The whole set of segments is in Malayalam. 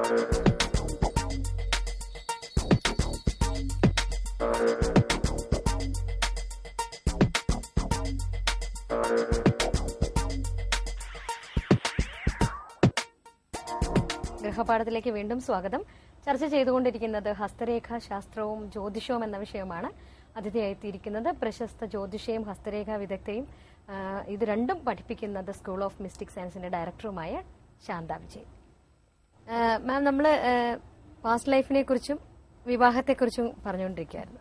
ഗൃഹപാഠത്തിലേക്ക് വീണ്ടും സ്വാഗതം ചർച്ച ചെയ്തുകൊണ്ടിരിക്കുന്നത് ഹസ്തരേഖ ശാസ്ത്രവും ജ്യോതിഷവും എന്ന വിഷയമാണ് അതിഥിയായിത്തിയിരിക്കുന്നത് പ്രശസ്ത ജ്യോതിഷയും ഹസ്തരേഖ വിദഗ്ധയും ആ, ഇത് രണ്ടും പഠിപ്പിക്കുന്നത് സ്കൂൾ ഓഫ് മിസ്റ്റിക് സയൻസിന്റെ ഡയറക്ടറുമായ ശാന്ത വിജയൻ ആ, മാം നമ്മൾ പാസ്റ്റ് ലൈഫിനെ കുറിച്ചും വിവാഹത്തെക്കുറിച്ചും പറഞ്ഞുകൊണ്ടിരിക്കുകയായിരുന്നു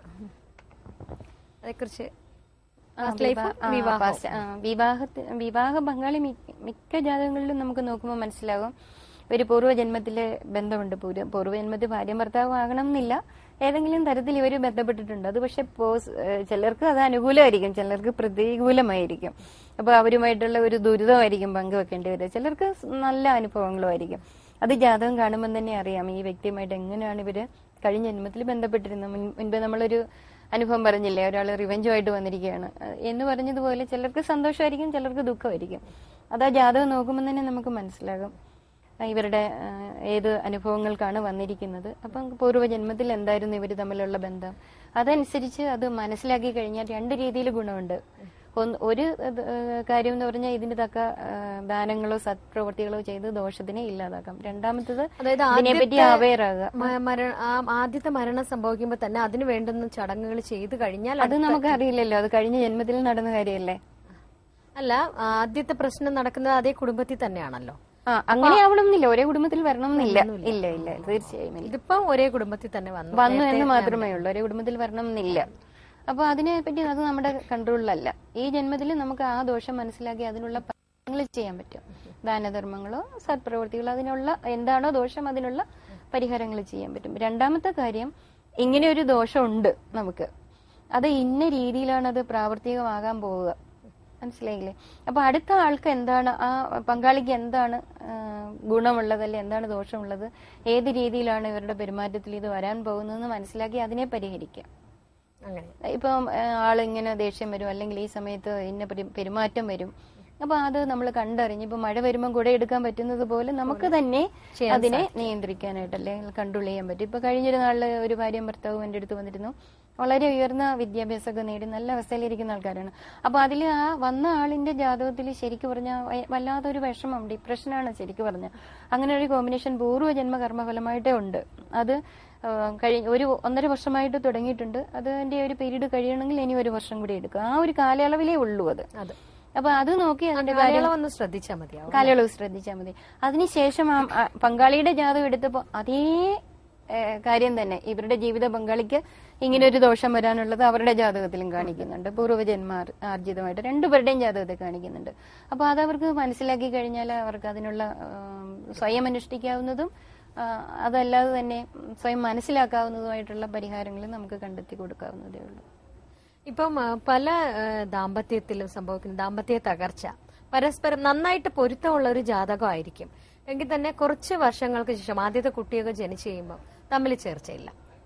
അതേക്കുറിച്ച് പാസ്റ്റ് ലൈഫ് ആ, വിവാഹം പാസ്- ആ, വിവാഹത്തി വിവാഹ പങ്കാളി മി- മിക്ക ജാതകങ്ങളിലും നമുക്ക് നോക്കുമ്പോൾ മനസ്സിലാകും ഒരു പൂർവ്വജന്മത്തിലെ ബന്ധമുണ്ട് പൂർവ്വ പൂർവ്വജന്മത്തിൽ ഭാര്യ ഭർത്താവ് ആകണം എന്നില്ല ഏതെങ്കിലും തരത്തിൽ ഇവർ ബന്ധപ്പെട്ടിട്ടുണ്ട് അത് പക്ഷെ പോസ് ഏഹ് ചിലർക്ക് അത് അനുകൂലമായിരിക്കും ചിലർക്ക് പ്രതികൂലമായിരിക്കും അപ്പൊ അവരുമായിട്ടുള്ള ഒരു ദുരിതമായിരിക്കും പങ്കുവെക്കേണ്ടി വരിക ചിലർക്ക് നല്ല അനുഭവങ്ങളുമായിരിക്കും അത് ജാതകം കാണുമ്പോൾ തന്നെ അറിയാം ഈ വ്യക്തിയുമായിട്ട് എങ്ങനെയാണ് ഇവര് കഴിഞ്ഞ ജന്മത്തിൽ ബന്ധപ്പെട്ടിരുന്നത് മുൻ- മുൻപ് നമ്മളൊരു അനുഭവം പറഞ്ഞില്ലേ ഒരാൾ റിവെഞ്ചുമായിട്ട് വന്നിരിക്കുകയാണ് അഹ് എന്ന് പറഞ്ഞതുപോലെ ചിലർക്ക് സന്തോഷമായിരിക്കും ചിലർക്ക് ദുഃഖമായിരിക്കും അത് ആ ജാതകം നോക്കുമ്പോൾ തന്നെ നമുക്ക് മനസ്സിലാകും അഹ് ഇവരുടെ അഹ് ഏത് അനുഭവങ്ങൾക്കാണ് വന്നിരിക്കുന്നത് അപ്പം പൂർവ്വജന്മത്തിൽ എന്തായിരുന്നു ഇവർ തമ്മിലുള്ള ബന്ധം അതനുസരിച്ച് അത് മനസ്സിലാക്കി കഴിഞ്ഞാൽ രണ്ട് രീതിയിൽ ഗുണമുണ്ട് ഒന്ന് ഒരു ഇത്, ഏഹ് കാര്യം എന്ന് പറഞ്ഞാൽ ഇതിന് തക്ക ഏഹ് ദാനങ്ങളോ സത്പ്രവർത്തികളോ ചെയ്ത് ദോഷത്തിനെ ഇല്ലാതാക്കാം രണ്ടാമത്തത് അതായത് ഇതിനെപ്പറ്റി ആദ്യത്തെ അവെയർ ആകുക മ- മര- ആ ആദ്യത്തെ മരണം സംഭവിക്കുമ്പോൾ തന്നെ അതിന് വേണ്ടുന്ന ചടങ്ങുകൾ ചെയ്തു കഴിഞ്ഞാൽ അത് നമുക്ക് അറിയില്ലല്ലോ അത് കഴിഞ്ഞ ജന്മത്തിൽ നടന്ന കാര്യമല്ലേ അല്ല ആദ്യത്തെ പ്രശ്നം നടക്കുന്നത് അതേ കുടുംബത്തിൽ തന്നെയാണല്ലോ ആ അങ്ങനെ ആവണമെന്നില്ല ഒരേ കുടുംബത്തിൽ വരണമെന്നില്ല ഇല്ല ഇല്ല തീർച്ചയായും ഇല്ല ഇതിപ്പോ ഒരേ കുടുംബത്തിൽ തന്നെ വന്നു വന്നു എന്ന് മാത്രമേ ഉള്ളൂ ഒരേ കുടുംബത്തിൽ വരണമെന്നില്ല അപ്പൊ അതിനെ പറ്റി അത് നമ്മുടെ കൺട്രോളിലല്ല ഈ ജന്മത്തിൽ നമുക്ക് ആ ദോഷം മനസ്സിലാക്കി അതിനുള്ള പരിഹാരങ്ങൾ ചെയ്യാൻ പറ്റും ദാനധർമ്മങ്ങളോ സത്പ്രവൃത്തികളോ അതിനുള്ള എന്താണോ ദോഷം അതിനുള്ള പരിഹാരങ്ങൾ ചെയ്യാൻ പറ്റും രണ്ടാമത്തെ കാര്യം ഇങ്ങനെ ഒരു ദോഷമുണ്ട് നമുക്ക് അത് ഇന്ന രീതിയിലാണ് അത് പ്രാവർത്തികമാകാൻ പോവുക മനസ്സിലായില്ലേ അപ്പൊ അടുത്ത ആൾക്ക് എന്താണ് ആ പങ്കാളിക്ക് എന്താണ് ആ, ഗുണമുള്ളത് അല്ലെ എന്താണ് ദോഷമുള്ളത് ഏത് രീതിയിലാണ് ഇവരുടെ പെരുമാറ്റത്തിൽ ഇത് വരാൻ പോകുന്നതെന്ന് മനസ്സിലാക്കി അതിനെ പരിഹരിക്കാം അങ്ങനെ ഇപ്പം ആ, ആളിങ്ങനെ ദേഷ്യം വരും അല്ലെങ്കിൽ ഈ സമയത്ത് ഇന്ന പെരു- പെരുമാറ്റം വരും അപ്പൊ അത് നമ്മൾ കണ്ടറിഞ്ഞ് ഇപ്പൊ മഴ വരുമ്പോൾ കുട എടുക്കാൻ പറ്റുന്നത് പോലെ നമുക്ക് തന്നെ അതിനെ നിയന്ത്രിക്കാനായിട്ടല്ലേ കൺട്രോൾ ചെയ്യാൻ പറ്റും ഇപ്പൊ കഴിഞ്ഞൊരു നാളില് ഒരു ഭാര്യയും ഭർത്താവും എന്റെ അടുത്ത് വന്നിരുന്നു വളരെ ഉയർന്ന വിദ്യാഭ്യാസമൊക്കെ നേടി നല്ല അവസ്ഥയിലിരിക്കുന്ന ആൾക്കാരാണ് അപ്പൊ അതിൽ ആ വന്ന ആളിന്റെ ജാതകത്തിൽ ശരിക്കും പറഞ്ഞാൽ വല്ലാത്തൊരു വിഷമം ഡിപ്രഷനാണ് ശരിക്കും പറഞ്ഞ അങ്ങനെ ഒരു കോമ്പിനേഷൻ പൂർവ്വജന്മ കർമ്മഫലമായിട്ടേ ഉണ്ട് അത് ആ, കഴി ഒരു ഒന്നര വർഷമായിട്ട് തുടങ്ങിയിട്ടുണ്ട് അതിന്റെ ഒരു പീരീഡ് കഴിയണമെങ്കിൽ ഇനി ഒരു വർഷം കൂടി എടുക്കും ആ ഒരു കാലയളവിലേ ഉള്ളൂ അത് അത് അപ്പൊ അത് നോക്കി അതിന്റെ കാര്യം കാലയളവൊന്ന് ശ്രദ്ധിച്ചാൽ മതിയാവും കാലയളവ് ശ്രദ്ധിച്ചാൽ മതി അതിനുശേഷം ആ ആ പങ്കാളിയുടെ ജാതകം എടുത്തപ്പോ അതേ ഏ, കാര്യം തന്നെ ഇവരുടെ ജീവിത പങ്കാളിക്ക് ഇങ്ങനെ ഒരു ദോഷം വരാനുള്ളത് അവരുടെ ജാതകത്തിലും കാണിക്കുന്നുണ്ട് പൂർവ്വജന്മ ആർ- ആർജിതമായിട്ട് രണ്ടുപേരുടെയും ജാതകത്തെ കാണിക്കുന്നുണ്ട് അപ്പൊ അത് അവർക്ക് മനസ്സിലാക്കി കഴിഞ്ഞാൽ അവർക്ക് അതിനുള്ള ആം, സ്വയം അനുഷ്ഠിക്കാവുന്നതും ആ, അതല്ലാതെ തന്നെ സ്വയം മനസ്സിലാക്കാവുന്നതുമായിട്ടുള്ള പരിഹാരങ്ങൾ നമുക്ക് കണ്ടെത്തി കൊടുക്കാവുന്നതേ ഉള്ളൂ ഇപ്പം ആ, പല ആ, ദാമ്പത്യത്തിലും സംഭവിക്കുന്ന ദാമ്പത്യ തകർച്ച പരസ്പരം നന്നായിട്ട് പൊരുത്തമുള്ള ഒരു ജാതകമായിരിക്കും എങ്കിൽ തന്നെ കുറച്ച് വർഷങ്ങൾക്ക് ശേഷം ആദ്യത്തെ കുട്ടിയൊക്കെ ജനിച്ചു കഴിയുമ്പോൾ തമ്മിൽ ചേർച്ചയില്ല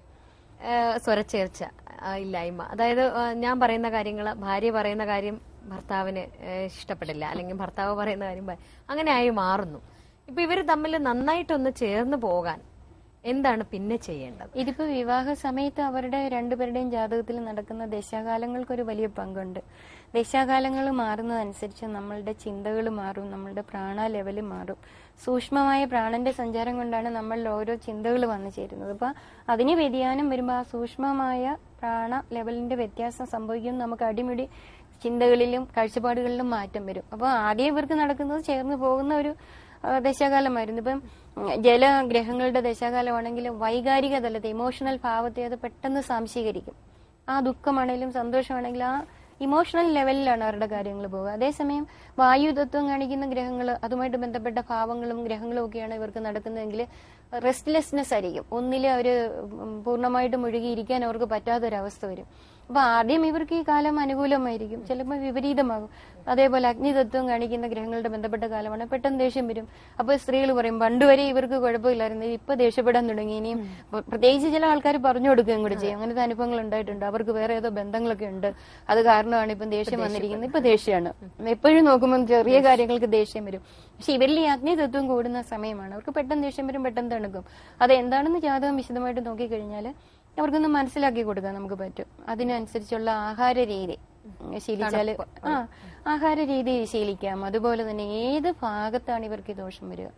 ആ, സ്വരച്ചേർച്ച ആ, ഇല്ലായ്മ അതായത് ആ, ഞാൻ പറയുന്ന കാര്യങ്ങൾ ഭാര്യ പറയുന്ന കാര്യം ഭർത്താവിന് ആ, ഇഷ്ടപ്പെടില്ല അല്ലെങ്കിൽ ഭർത്താവ് പറയുന്ന കാര്യം ഭ- അങ്ങനെ ആയി മാറുന്നു ഇപ്പൊ ഇവര് തമ്മിൽ നന്നായിട്ടൊന്ന് ചേർന്ന് പോകാൻ എന്താണ് പിന്നെ ചെയ്യേണ്ടത് ഇതിപ്പോ വിവാഹ സമയത്ത് അവരുടെ രണ്ടുപേരുടെയും ജാതകത്തിൽ നടക്കുന്ന ദശാകാലങ്ങൾക്കൊരു വലിയ പങ്കുണ്ട് ദശാകാലങ്ങൾ മാറുന്നതനുസരിച്ച് നമ്മളുടെ ചിന്തകൾ മാറും നമ്മളുടെ പ്രാണ ലെവൽ മാറും സൂക്ഷ്മമായ പ്രാണന്റെ സഞ്ചാരം കൊണ്ടാണ് നമ്മളിൽ ഓരോ ചിന്തകൾ വന്നു ചേരുന്നത് അപ്പൊ അതിന് വ്യതിയാനം വരുമ്പോൾ ആ സൂക്ഷ്മമായ പ്രാണ ലെവലിന്റെ വ്യത്യാസം സംഭവിക്കും നമുക്ക് അടിമുടി ചിന്തകളിലും കാഴ്ചപ്പാടുകളിലും മാറ്റം വരും അപ്പൊ ആദ്യം ഇവർക്ക് നടക്കുന്നത് ചേർന്ന് പോകുന്ന ഒരു ആ, ദശാകാലമായിരുന്നു ഇപ്പം ഉം, ജലഗ്രഹങ്ങളുടെ ദശാകാലമാണെങ്കിൽ വൈകാരിക തലത്തെ ഇമോഷണൽ ഭാവത്തെ അത് പെട്ടെന്ന് സാംശീകരിക്കും ആ ദുഃഖമാണെങ്കിലും സന്തോഷമാണെങ്കിലും ആ ഇമോഷണൽ ലെവലിലാണ് അവരുടെ കാര്യങ്ങൾ പോകുക അതേസമയം വായുതത്വം കാണിക്കുന്ന ഗ്രഹങ്ങൾ അതുമായിട്ട് ബന്ധപ്പെട്ട ഭാവങ്ങളും ഗ്രഹങ്ങളും ഒക്കെയാണ് ഇവർക്ക് നടക്കുന്നതെങ്കിൽ റെസ്റ്റ്ലെസ്നെസ് ആയിരിക്കും ഒന്നിൽ അവർ പൂർണ്ണമായിട്ട് മുഴുകിയിരിക്കാൻ അവർക്ക് പറ്റാത്തൊരവസ്ഥ വരും അപ്പൊ ആദ്യം ഇവർക്ക് ഈ കാലം അനുകൂലമായിരിക്കും ചിലപ്പോൾ വിപരീതമാകും അതേപോലെ അഗ്നിതത്വം കാണിക്കുന്ന ഗ്രഹങ്ങളുടെ ബന്ധപ്പെട്ട കാലമാണ് പെട്ടെന്ന് ദേഷ്യം വരും അപ്പൊ സ്ത്രീകൾ പറയും പണ്ടുവരെ ഇവർക്ക് കുഴപ്പമില്ലായിരുന്നു ഇപ്പൊ ദേഷ്യപ്പെടാൻ തുടങ്ങി ഇനിയും പ്ര- പ്രത്യേകിച്ച് ചില ആൾക്കാർ പറഞ്ഞു കൊടുക്കുകയും കൂടി ചെയ്യും അങ്ങനത്തെ അനുഭവങ്ങൾ ഉണ്ടായിട്ടുണ്ട് അവർക്ക് വേറെ ഏതോ ബന്ധങ്ങളൊക്കെ ഉണ്ട് അത് കാരണമാണ് ഇപ്പം ദേഷ്യം വന്നിരിക്കുന്നത് ഇപ്പൊ ദേഷ്യമാണ് എപ്പോഴും നോക്കുമ്പോൾ ചെറിയ കാര്യങ്ങൾക്ക് ദേഷ്യം വരും പക്ഷെ ഇവരിൽ ഈ അഗ്നിതത്വം കൂടുന്ന സമയമാണ് അവർക്ക് പെട്ടെന്ന് ദേഷ്യം വരും പെട്ടെന്ന് തണുക്കും അത് എന്താണെന്ന് ജാതകം വിശദമായിട്ട് നോക്കിക്കഴിഞ്ഞാൽ അവർക്കൊന്ന് മനസ്സിലാക്കി കൊടുക്കാൻ നമുക്ക് പറ്റും അതിനനുസരിച്ചുള്ള ആഹാര രീതി ശീലിച്ചാല് ആ ആഹാര രീതി ശീലിക്കാം അതുപോലെ തന്നെ ഏത് ഭാഗത്താണ് ഇവർക്ക് ഈ ദോഷം വരിക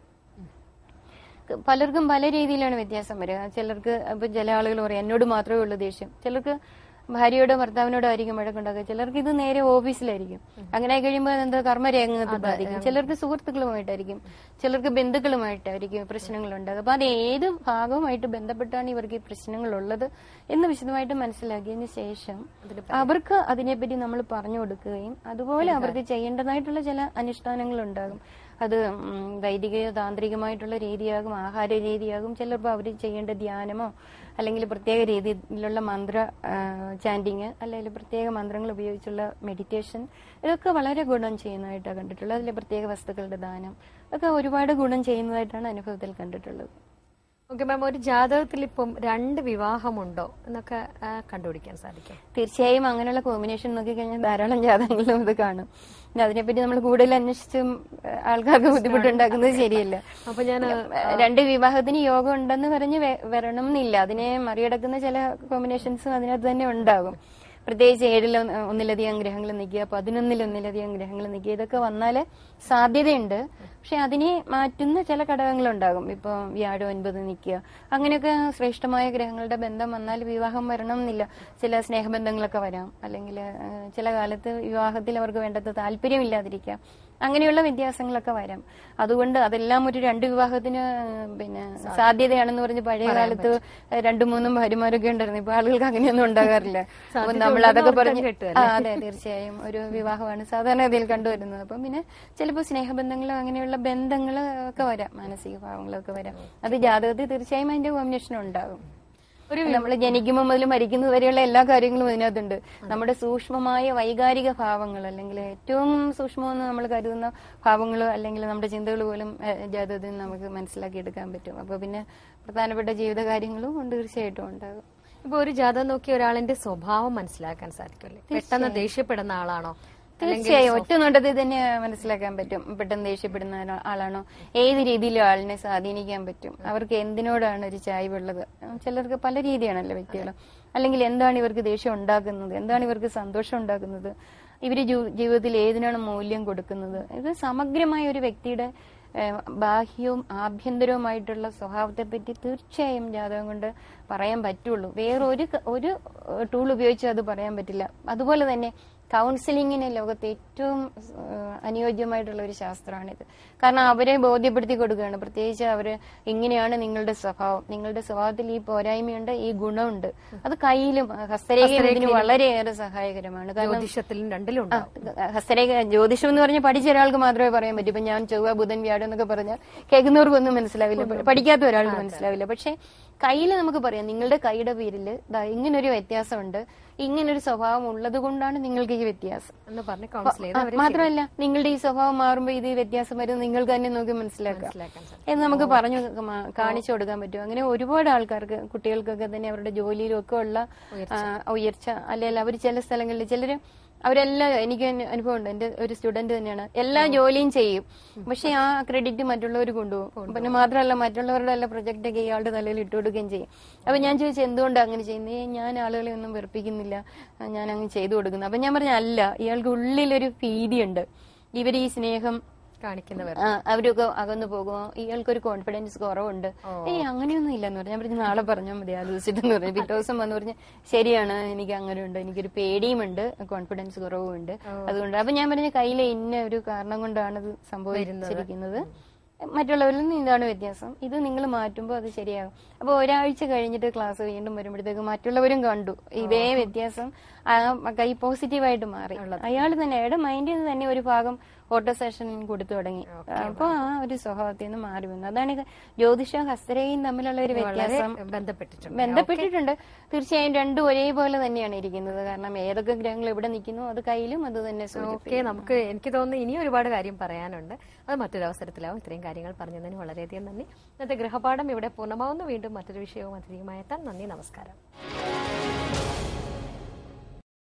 പലർക്കും പല രീതിയിലാണ് വ്യത്യാസം വരിക ചിലർക്ക് ഇപ്പൊ ചില ആളുകൾ പറയും എന്നോട് മാത്രമേ ഉള്ളൂ ദേഷ്യം ചിലർക്ക് ഭാര്യയോടോ ഭർത്താവിനോടോ ആയിരിക്കും വഴക്കുണ്ടാക്കുക ചിലർക്ക് ഇത് നേരെ ഓഫീസിലായിരിക്കും അങ്ങനെ ആയി കഴിയുമ്പോൾ എന്താ കർമ്മരംഗത്ത് ബാധിക്കും ചിലർക്ക് സുഹൃത്തുക്കളുമായിട്ടായിരിക്കും ചിലർക്ക് ബന്ധുക്കളുമായിട്ടായിരിക്കും പ്രശ്നങ്ങൾ ഉണ്ടാകുക അപ്പൊ അത് ഏത് ഭാഗവുമായിട്ട് ബന്ധപ്പെട്ടാണ് ഇവർക്ക് ഈ പ്രശ്നങ്ങൾ ഉള്ളത് എന്ന് വിശദമായിട്ട് മനസ്സിലാക്കിയതിന് ശേഷം അവർക്ക് അതിനെപ്പറ്റി നമ്മൾ പറഞ്ഞു കൊടുക്കുകയും അതുപോലെ അവർക്ക് ചെയ്യേണ്ടതായിട്ടുള്ള ചില അനുഷ്ഠാനങ്ങൾ ഉണ്ടാകും അത് ഉം, വൈദികയോ താന്ത്രികമായിട്ടുള്ള രീതിയാകും ആഹാര രീതിയാകും ചിലപ്പോൾ അവർ ചെയ്യേണ്ട ധ്യാനമോ അല്ലെങ്കിൽ പ്രത്യേക രീതിയിലുള്ള മന്ത്ര ചാൻഡിങ് അല്ലെങ്കിൽ പ്രത്യേക മന്ത്രങ്ങൾ ഉപയോഗിച്ചുള്ള മെഡിറ്റേഷൻ ഇതൊക്കെ വളരെ ഗുണം ചെയ്യുന്നതായിട്ടാണ് കണ്ടിട്ടുള്ളത് അതിലെ പ്രത്യേക വസ്തുക്കളുടെ ദാനം ഒക്കെ ഒരുപാട് ഗുണം ചെയ്യുന്നതായിട്ടാണ് അനുഭവത്തിൽ കണ്ടിട്ടുള്ളത് ഓക്കെ മാം ഒരു ജാതകത്തിൽ ഇപ്പം രണ്ട് വിവാഹമുണ്ടോ എന്നൊക്കെ ആ, കണ്ടുപിടിക്കാൻ സാധിക്കും തീർച്ചയായും അങ്ങനെയുള്ള കോമ്പിനേഷൻ നോക്കിക്കഴിഞ്ഞാൽ ധാരാളം ജാതകങ്ങളിലും ഇത് കാണും പിന്നെ അതിനെപ്പറ്റി നമ്മൾ കൂടുതൽ അന്വേഷിച്ചും ഏഹ്, ആൾക്കാർക്ക് ബുദ്ധിമുട്ടുണ്ടാക്കുന്നത് ശരിയല്ല അപ്പൊ ഞാൻ രണ്ട് വിവാഹത്തിന് യോഗം ഉണ്ടെന്ന് പറഞ്ഞ് വെ- വരണം എന്നില്ല അതിനെ മറികടക്കുന്ന ചില കോമ്പിനേഷൻസും അതിനകത്ത് തന്നെ ഉണ്ടാകും പ്രത്യേകിച്ച് ഏഴിൽ ഒന്ന് ഒന്നിലധികം ഗ്രഹങ്ങൾ നിൽക്കുക പതിനൊന്നിൽ ഒന്നിലധികം ഗ്രഹങ്ങൾ നിൽക്കുക ഇതൊക്കെ വന്നാല് സാധ്യതയുണ്ട് പക്ഷെ അതിനെ മാറ്റുന്ന ചില ഘടകങ്ങളുണ്ടാകും ഇപ്പൊ വ്യാഴം ഒൻപത് നിൽക്കുക അങ്ങനെയൊക്കെ ശ്രേഷ്ഠമായ ഗ്രഹങ്ങളുടെ ബന്ധം വന്നാൽ വിവാഹം വരണം എന്നില്ല ചില സ്നേഹബന്ധങ്ങളൊക്കെ വരാം അല്ലെങ്കിൽ ഏഹ്, ചില കാലത്ത് വിവാഹത്തിൽ അവർക്ക് വേണ്ടത് താല്പര്യമില്ലാതിരിക്കാം അങ്ങനെയുള്ള വ്യത്യാസങ്ങളൊക്കെ വരാം അതുകൊണ്ട് അതെല്ലാം ഒരു രണ്ട് വിവാഹത്തിന് ഏഹ്, പിന്നെ സാധ്യതയാണെന്ന് പറഞ്ഞ് പഴയ കാലത്ത് രണ്ടു മൂന്നും ഭാര്യമാരൊക്കെ ഉണ്ടായിരുന്നു ഇപ്പൊ ആളുകൾക്ക് അങ്ങനെയൊന്നും ഉണ്ടാകാറില്ല അപ്പൊ നമ്മൾ അതൊക്കെ പറഞ്ഞ് ആ, അതെ തീർച്ചയായും ഒരു വിവാഹമാണ് സാധാരണഗതിയിൽ കണ്ടുവരുന്നത് അപ്പം പിന്നെ ചിലപ്പോൾ സ്നേഹബന്ധങ്ങൾ അങ്ങനെയുള്ള ബന്ധങ്ങൾ ഒക്കെ വരാം മാനസിക ഭാവങ്ങളൊക്കെ വരാം അത് ജാതകത്തിൽ തീർച്ചയായും അതിന്റെ കോമ്പിനേഷൻ ഉണ്ടാകും ഒരു നമ്മൾ ജനിക്കുമ്പോൾ മുതൽ മരിക്കുന്നത് വരെയുള്ള എല്ലാ കാര്യങ്ങളും ഇതിനകത്തുണ്ട് നമ്മുടെ സൂക്ഷ്മമായ വൈകാരിക ഭാവങ്ങൾ അല്ലെങ്കിൽ ഏറ്റവും സൂക്ഷ്മമെന്ന് നമ്മൾ കരുതുന്ന ഭാവങ്ങൾ അല്ലെങ്കിൽ നമ്മുടെ ചിന്തകൾ പോലും ഏഹ്, ജാതകത്തിൽ നിന്ന് നമുക്ക് മനസ്സിലാക്കിയെടുക്കാൻ പറ്റും അപ്പൊ പിന്നെ പ്രധാനപ്പെട്ട ജീവിത കാര്യങ്ങളും ഉണ്ട് തീർച്ചയായിട്ടും ഉണ്ടാകും ഇപ്പൊ ഒരു ജാതകം നോക്കി ഒരാളിന്റെ സ്വഭാവം മനസ്സിലാക്കാൻ സാധിക്കില്ലേ പെട്ടെന്ന് ദേഷ്യപ്പെടുന്ന ആളാണോ തീർച്ചയായും ഒറ്റ നോട്ടത്തിൽ തന്നെ മനസ്സിലാക്കാൻ പറ്റും പെട്ടെന്ന് ദേഷ്യപ്പെടുന്ന ആളാ- ആളാണോ ഏത് രീതിയിലും ആളിനെ സ്വാധീനിക്കാൻ പറ്റും അവർക്ക് എന്തിനോടാണ് ഒരു ചായ്വുള്ളത് ചിലർക്ക് പല രീതിയാണല്ലോ വ്യക്തികൾ അല്ലെങ്കിൽ എന്താണ് ഇവർക്ക് ദേഷ്യം ഉണ്ടാക്കുന്നത് എന്താണ് ഇവർക്ക് സന്തോഷം ഉണ്ടാക്കുന്നത് ഇവര് ജീ- ജീവിതത്തിൽ ഏതിനാണ് മൂല്യം കൊടുക്കുന്നത് ഇത് സമഗ്രമായ ഒരു വ്യക്തിയുടെ ഏഹ്, ബാഹ്യവും ആഭ്യന്തരവുമായിട്ടുള്ള സ്വഭാവത്തെ പറ്റി തീർച്ചയായും ജാതകം കൊണ്ട് പറയാൻ പറ്റുള്ളൂ വേറെ ഒരു ക- ഒരു ടൂൾ ഉപയോഗിച്ച് അത് പറയാൻ പറ്റില്ല അതുപോലെ തന്നെ കൗൺസിലിങ്ങിന് ലോകത്ത് ഏറ്റവും ഏഹ്, അനുയോജ്യമായിട്ടുള്ള ഒരു ശാസ്ത്രമാണിത് കാരണം അവരെ ബോധ്യപ്പെടുത്തി കൊടുക്കുകയാണ് പ്രത്യേകിച്ച് അവര് ഇങ്ങനെയാണ് നിങ്ങളുടെ സ്വഭാവം നിങ്ങളുടെ സ്വഭാവത്തിൽ ഈ പോരായ്മയുണ്ട് ഈ ഗുണമുണ്ട് അത് കയ്യിലും ഹസ്തരേഖയും ഇതിന് വളരെയേറെ സഹായകരമാണ് കാരണം ജ്യോതിഷത്തിലും രണ്ടിലും ആ, ഉണ്ടാവും ഹസ്തരേഖ ജ്യോതിഷം എന്ന് പറഞ്ഞാൽ പഠിച്ച ഒരാൾക്ക് മാത്രമേ പറയാൻ പറ്റൂ ഇപ്പൊ ഞാൻ ചൊവ്വ ബുധൻ വ്യാഴം എന്നൊക്കെ പറഞ്ഞാൽ കേൾക്കുന്നവർക്കൊന്നും മനസ്സിലാവില്ല പഠിക്കാത്ത ഒരാൾക്ക് മനസ്സിലാവില്ല പക്ഷെ കയ്യിൽ നമുക്ക് പറയാം നിങ്ങളുടെ കൈയുടെ പേരിൽ ദാ ഇങ്ങനൊരു വ്യത്യാസമുണ്ട് ഇങ്ങനൊരു സ്വഭാവം ഉള്ളത് കൊണ്ടാണ് നിങ്ങൾക്ക് ഈ വ്യത്യാസം എന്ന് പറഞ്ഞ് കൗൺസിൽ ചെയ്ത് ആ, അവരെ മാത്രമല്ല നിങ്ങളുടെ ഈ സ്വഭാവം മാറുമ്പോൾ ഇത് ഈ വ്യത്യാസം വരും നിങ്ങൾക്ക് തന്നെ നോക്കി മനസ്സിലാക്കാം മനസ്സിലാക്കാൻ സാധിക്കും എന്ന് നമുക്ക് പറഞ്ഞു മ- കാണിച്ചു കൊടുക്കാൻ പറ്റും അങ്ങനെ ഒരുപാട് ആൾക്കാർക്ക് കുട്ടികൾക്കൊക്കെ തന്നെ അവരുടെ ജോലിയിലും ഒക്കെ ഉള്ള ആ, ഉയർച്ച അല്ലെങ്കിൽ അവർ ചില സ്ഥലങ്ങളിൽ ചിലര് അവരെല്ലാം എനിക്ക് തന്നെ അനുഭവമുണ്ട് എന്റെ ഒരു സ്റ്റുഡന്റ് തന്നെയാണ് എല്ലാ ജോലിയും ചെയ്യും പക്ഷെ ആ ക്രെഡിറ്റ് മറ്റുള്ളവർ കൊണ്ടുപോകും പിന്നെ മാത്രമല്ല മറ്റുള്ളവരുടെ എല്ലാ പ്രൊജക്ട് ഒക്കെ ഇയാളുടെ തലയിൽ ഇട്ട് കൊടുക്കുകയും ചെയ്യും അപ്പൊ ഞാൻ ചോദിച്ചു എന്തുകൊണ്ടാണ് അങ്ങനെ ചെയ്യുന്നത് "ഏയ് ഞാൻ ആളുകളെ ഒന്നും വെറുപ്പിക്കുന്നില്ല ആ, ഞാൻ അങ്ങ് ചെയ്തു കൊടുക്കുന്നു അപ്പൊ ഞാൻ പറഞ്ഞു അല്ല ഇയാൾക്ക് ഉള്ളിലൊരു ഭീതിയുണ്ട് ഇവർ ഈ സ്നേഹം കാണിക്കുന്നവർ ആ, അവരൊക്കെ അകന്നു പോകുമോ ഇയാൾക്കൊരു കോൺഫിഡൻസ് കുറവുണ്ട് ഏയ് അങ്ങനെയൊന്നും ഇല്ലെന്ന് പറഞ്ഞു ഞാൻ പറഞ്ഞു നാളെ പറഞ്ഞാൽ മതി ആലോചിച്ചിട്ടെന്ന് പറഞ്ഞു പിറ്റേ ദിവസം വന്ന് പറഞ്ഞു ശരിയാണ് എനിക്ക് അങ്ങനെ ഉണ്ട് എനിക്കൊരു പേടിയുമുണ്ട് കോൺഫിഡൻസ് കുറവുമുണ്ട് അതുകൊണ്ട് അപ്പൊ ഞാൻ പറഞ്ഞു കയ്യിലെ ഇന്ന ഒരു കാരണം കൊണ്ടാണ് ഇത് സംഭവിച്ചിരിക്കുന്നത് മറ്റുള്ളവരിൽ നിന്ന് ഇതാണ് വ്യത്യാസം ഇത് നിങ്ങൾ മാറ്റുമ്പോൾ അത് ശരിയാകും അപ്പൊ ഒരാഴ്ച കഴിഞ്ഞിട്ട് ക്ലാസ് വീണ്ടും വരുമ്പോഴത്തേക്ക് മറ്റുള്ളവരും കണ്ടു ഇതേ വ്യത്യാസം ആ കൈ പോസിറ്റീവായിട്ട് മാറി അയാൾ തന്നെ അയാളുടെ മൈൻഡിൽ നിന്ന് തന്നെ ഒരു ഭാഗം ഫോട്ടോ സെഷൻ കൊടുത്തു തുടങ്ങി അപ്പൊ ആ ഒരു സ്വഭാവത്തിൽ നിന്ന് മാറി വന്നു അതാണ് ഇത് ജ്യോതിഷവും ഹസ്തരയും തമ്മിലുള്ള ഒരു വളരെ വ്യത്യാസം ബന്ധപ്പെട്ടിട്ടുണ്ട് ബന്ധപ്പെട്ടിട്ടുണ്ട് തീർച്ചയായും രണ്ടും ഒരേപോലെ തന്നെയാണ് ഇരിക്കുന്നത് കാരണം ഏതൊക്കെ ഗ്രഹങ്ങൾ എവിടെ നിൽക്കുന്നു അത് കയ്യിലും അത് തന്നെ സൂചിപ്പിക്കും ഓക്കെ നമുക്ക് എനിക്ക് തോന്നുന്നു ഇനിയും ഒരുപാട് കാര്യം പറയാനുണ്ട് അത് മറ്റൊരു അവസരത്തിലാവും ഇത്രയും കാര്യങ്ങൾ പറഞ്ഞതിന് വളരെയധികം നന്ദി ഇന്നത്തെ ഗൃഹപാഠം ഇവിടെ പൂർണ്ണമാവുന്നു വീണ്ടും മറ്റൊരു വിഷയവും അതിഥിയുമായെത്താൻ നന്ദി നമസ്കാരം